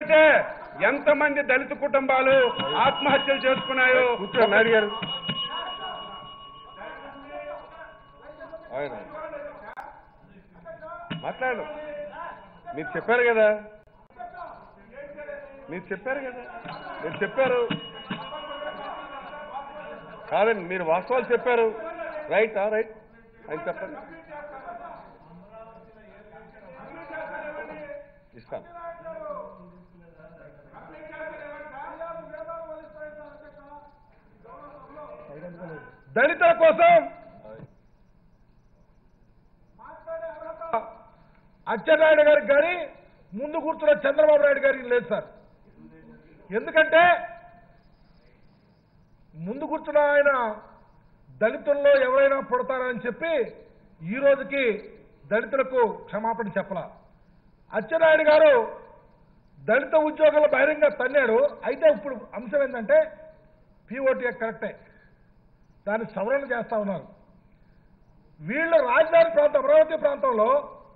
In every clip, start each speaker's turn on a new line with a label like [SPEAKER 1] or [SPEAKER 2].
[SPEAKER 1] ఎందుకంటే ఎంతమంది దళిత కుటుంబాలు ఆత్మహత్యలు చేసుకున్నాయో
[SPEAKER 2] కూర్చోండి నాయుడు గారు ఆయన మాట్లాడు మీరు చెప్పారు కదా మీరు చెప్పారు కదా మీరు చెప్పారు కాదండి మీరు వాస్తవాలు చెప్పారు రైట్ ఆ రైట్ ఆయన చెప్పండి ఇస్తాను
[SPEAKER 3] దళితుల కోసం అచ్చెన్నాయుడు గారికి కానీ ముందు కూర్చున్న చంద్రబాబు నాయుడు గారికి లేదు సార్ ఎందుకంటే ముందు కూర్చున్న ఆయన దళితుల్లో ఎవరైనా పుడతారని చెప్పి ఈ రోజుకి దళితులకు క్షమాపణ చెప్పలా అచ్చెన్నాయుడు గారు దళిత ఉద్యోగులు బహిరంగ తన్నాడు అయితే ఇప్పుడు అంశం ఏంటంటే పీఓటీ కరెక్టే దాన్ని సవరణ చేస్తా ఉన్నారు వీళ్ళు రాజధాని ప్రాంతం అమరావతి ప్రాంతంలో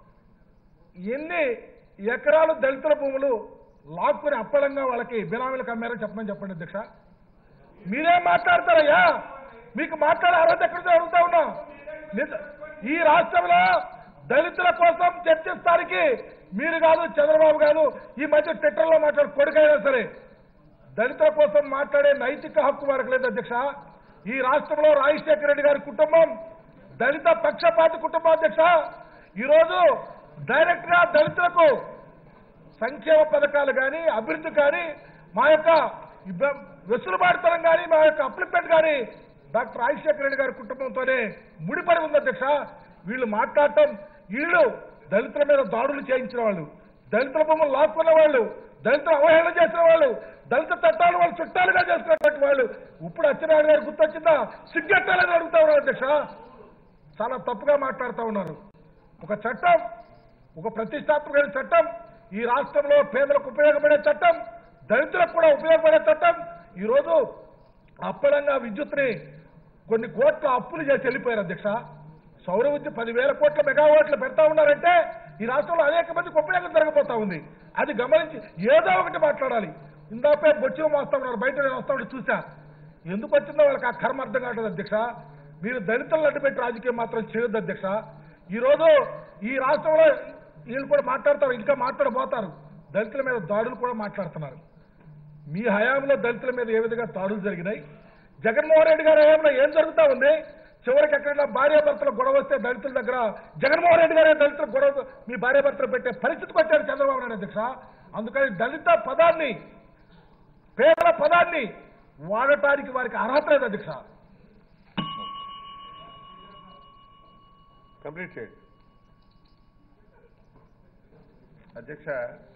[SPEAKER 3] ఎన్ని ఎకరాలు దళితుల భూములు లాక్కుని అప్పలంగా వాళ్ళకి బినామీలకు అమ్మారని చెప్పమని చెప్పండి అధ్యక్ష మీరేం మాట్లాడతారయ్యా మీకు మాట్లాడే అర్హత ఎక్కడ అడుగుతా ఉన్నా నిజ- ఈ రాష్ట్రంలో దళితుల కోసం చర్చిస్తానికి మీరు కాదు చంద్రబాబు కాదు ఈ మధ్య ట్విట్టర్లో మాట్లాడు కొడుకైనా సరే దళితుల కోసం మాట్లాడే నైతిక హక్కు వారికి లేదు అధ్యక్ష ఈ రాష్ట్రంలో రాజశేఖర రెడ్డి గారి కుటుంబం దళిత పక్షపాతి కుటుంబం అధ్యక్ష ఈరోజు డైరెక్ట్ గా దళితులకు సంక్షేమ పథకాలు కానీ అభివృద్ధి కానీ మా యొక్క ఇబ్బ- వెసులుబాటుతనం కానీ మా యొక్క అప్లిమెంట్ కానీ డాక్టర్ రాజశేఖర రెడ్డి గారి కుటుంబంతోనే ముడిపడి ఉంది అధ్యక్ష వీళ్ళు మాట్లాడటం వీళ్ళు దళితుల మీద దాడులు చేయించిన వాళ్ళు దళితుల బొమ్మలు లాక్కున్న వాళ్ళు దళితులు అవహేళన చేసిన వాళ్ళు దళిత చట్టాలు వాళ్ళు చుట్టాలుగా చేసినటువంటి వాళ్ళు ఇప్పుడు అచ్చెన్నాయుడు గారు గుర్తొచ్చిందా సిగ్గెట్టాలని అడుగుతా ఉన్నారు అధ్యక్ష చాలా తప్పుగా మాట్లాడుతూ ఉన్నారు ఒక చట్టం ఒక ప్రతిష్టాత్మకమైన చట్టం ఈ రాష్ట్రంలో పేదలకు ఉపయోగపడే చట్టం దళితులకు కూడా ఉపయోగపడే చట్టం ఈరోజు అప్పలంగా విద్యుత్ని కొన్ని కోట్ల అప్పులు చేసి వెళ్ళిపోయారు అధ్యక్ష సౌర విద్యుత్ పదివేల కోట్ల మెగావాట్లు పెడతా ఉన్నారంటే ఈ రాష్ట్రంలో అనేక మందికి ఉపయోగం జరగబోతా ఉంది అది గమనించి ఏదో ఒకటి మాట్లాడాలి ఇందాపే బొచ్చిన వస్తా ఉన్నారు బయట నేను వస్తా ఉంటే చూసా ఎందుకు వచ్చిందో వాళ్ళకి ఆ కర్మ అర్థం కావట్లేదు అధ్యక్ష మీరు దళితులను అడ్డుపెట్టి రాజకీయం మాత్రం చేయొద్దు అధ్యక్ష ఈరోజు ఈ రాష్ట్రంలో వీళ్ళు కూడా మాట్లాడతారు ఇంకా మాట్లాడబోతారు దళితుల మీద దాడులు కూడా మాట్లాడుతున్నారు మీ హయాంలో దళితుల మీద ఏ విధంగా దాడులు జరిగినాయి జగన్మోహన్ రెడ్డి గారి హయాంలో ఏం జరుగుతా ఉంది చివరికి ఎక్కడైనా భార్యాభర్తలు గొడవ వస్తే దళితుల దగ్గర జగన్మోహన్ రెడ్డి గారే దళితుల గొడవ మీ భార్యాభర్తలు పెట్టే పరిస్థితికి వచ్చారు చంద్రబాబు నాయుడు అధ్యక్ష అందుకని దళిత పదాన్ని పేదల పదాన్ని వాడటానికి వారికి అర్హత లేదు అధ్యక్ష
[SPEAKER 2] కంప్లీట్ చేయండి
[SPEAKER 1] అధ్యక్ష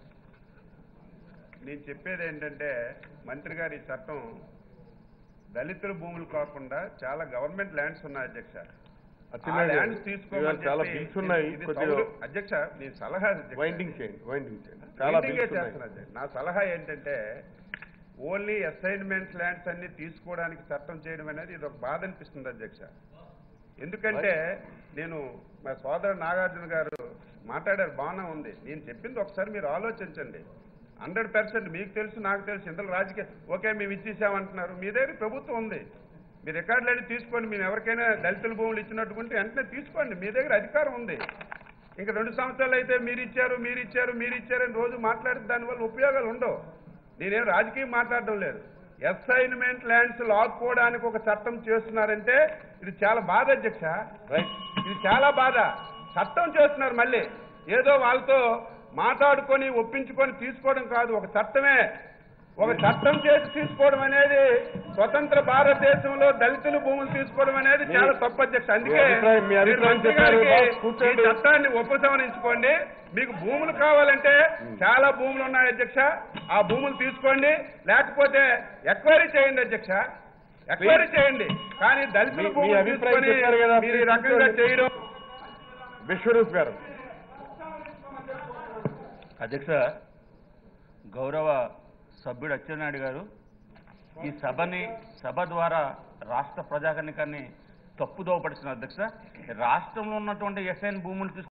[SPEAKER 1] నేను చెప్పేది ఏంటంటే మంత్రి గారి ఈ చట్టం దళితుల భూములు కాకుండా చాలా గవర్నమెంట్ ల్యాండ్స్ ఉన్నాయి అధ్యక్ష ఆ
[SPEAKER 2] అచ్చెన్నాయుడు గారు,
[SPEAKER 1] ల్యాండ్స్ తీసుకోమని
[SPEAKER 2] ఇవాళ చాలా
[SPEAKER 1] చెప్పి
[SPEAKER 2] బిల్స్ ఉన్నాయి
[SPEAKER 1] ఇది
[SPEAKER 2] కొద్దిగా
[SPEAKER 1] సౌలు- అధ్యక్ష నేను సలహా అధ్యక్ష.
[SPEAKER 2] వైండింగ్ చేయండి వైండింగ్ చేయండి చాలా
[SPEAKER 1] మీటింగే
[SPEAKER 2] బిల్స్ ఉన్నాయి
[SPEAKER 1] చేస్తున్నా అధ్యక్ష. నా సలహా ఏంటంటే ఓన్లీ అసైన్మెంట్ ల్యాండ్స్ అన్ని తీసుకోవడానికి చట్టం చేయడం అనేది ఇది ఒక బాధ అనిపిస్తుంది అధ్యక్ష ఎందుకంటే నేను మా సోదరుడు నాగార్జున గారు మాట్లాడారు బాగానే ఉంది నేను చెప్పింది ఒకసారి మీరు ఆలోచించండి హండ్రెడ్ పర్సెంట్ మీకు తెలుసు నాకు తెలుసు ఇందులో రాజకీయ ఓకే మేము ఇచ్చేసామంటున్నారు మీ దగ్గర ప్రభుత్వం ఉంది మీ రికార్డులు అన్ని తీసుకోండి మీరు ఎవరికైనా దళితుల భూములు ఇచ్చినట్టుకుంటే వెంటనే తీసుకోండి మీ దగ్గర అధికారం ఉంది ఇంకా రెండు సంవత్సరాలు అయితే మీరు ఇచ్చారు మీరు ఇచ్చారు మీరు ఇచ్చారని రోజు మాట్లాడితే దానివల్ల ఉపయోగాలు ఉండవు నేనేం రాజకీయం మాట్లాడడం లేదు అసైన్మెంట్ ల్యాండ్స్ లాక్కోవడానికి ఒక చట్టం చేస్తున్నారంటే ఇది చాలా బాధ అధ్యక్ష
[SPEAKER 2] రైట్
[SPEAKER 1] ఇది చాలా బాధ చట్టం చేస్తున్నారు మళ్ళీ ఏదో వాళ్ళతో మాట్లాడుకొని ఒప్పించుకొని తీసుకోవడం కాదు ఒక చట్టమే ఒక చట్టం చేసి తీసుకోవడం అనేది స్వతంత్ర భారతదేశంలో దళితులు భూములు తీసుకోవడం అనేది
[SPEAKER 2] మీ-
[SPEAKER 1] చాలా తప్పు అధ్యక్ష అందుకే
[SPEAKER 2] మీ అభిప్రాయం- మీ
[SPEAKER 1] మీరు
[SPEAKER 2] అభిప్రాయం
[SPEAKER 1] మంత్రి
[SPEAKER 2] చెప్పారు.
[SPEAKER 1] గారికి
[SPEAKER 2] బాస్, కూర్చోండి.
[SPEAKER 1] ఈ చట్టాన్ని ఉపసంహరించుకోండి మీకు భూములు కావాలంటే చాలా భూములు ఉన్నాయి అధ్యక్ష ఆ భూములు తీసుకోండి లేకపోతే ఎక్వైరీ చేయండి అధ్యక్ష ఎక్వైరీ చేయండి కానీ దళితుల
[SPEAKER 2] మీ- మీ
[SPEAKER 1] భూములు
[SPEAKER 2] అభిప్రాయం
[SPEAKER 1] తీసుకొని
[SPEAKER 2] చెప్పారు కదా,
[SPEAKER 1] మీరు ఈ
[SPEAKER 2] please
[SPEAKER 1] రకంగా
[SPEAKER 2] కూర్చోండి.
[SPEAKER 1] చేయడం
[SPEAKER 2] విశ్వరూప్ గారు
[SPEAKER 4] అధ్యక్ష గౌరవ సభ్యుడు అచ్చెన్నాయుడు గారు ఈ సభని సభ ద్వారా రాష్ట్ర ప్రజాకణికాన్ని తప్పుదోవ పడుతున్నారు అధ్యక్ష రాష్ట్రంలో ఉన్నటువంటి ఎస్ఐన్ భూములు తీసుకు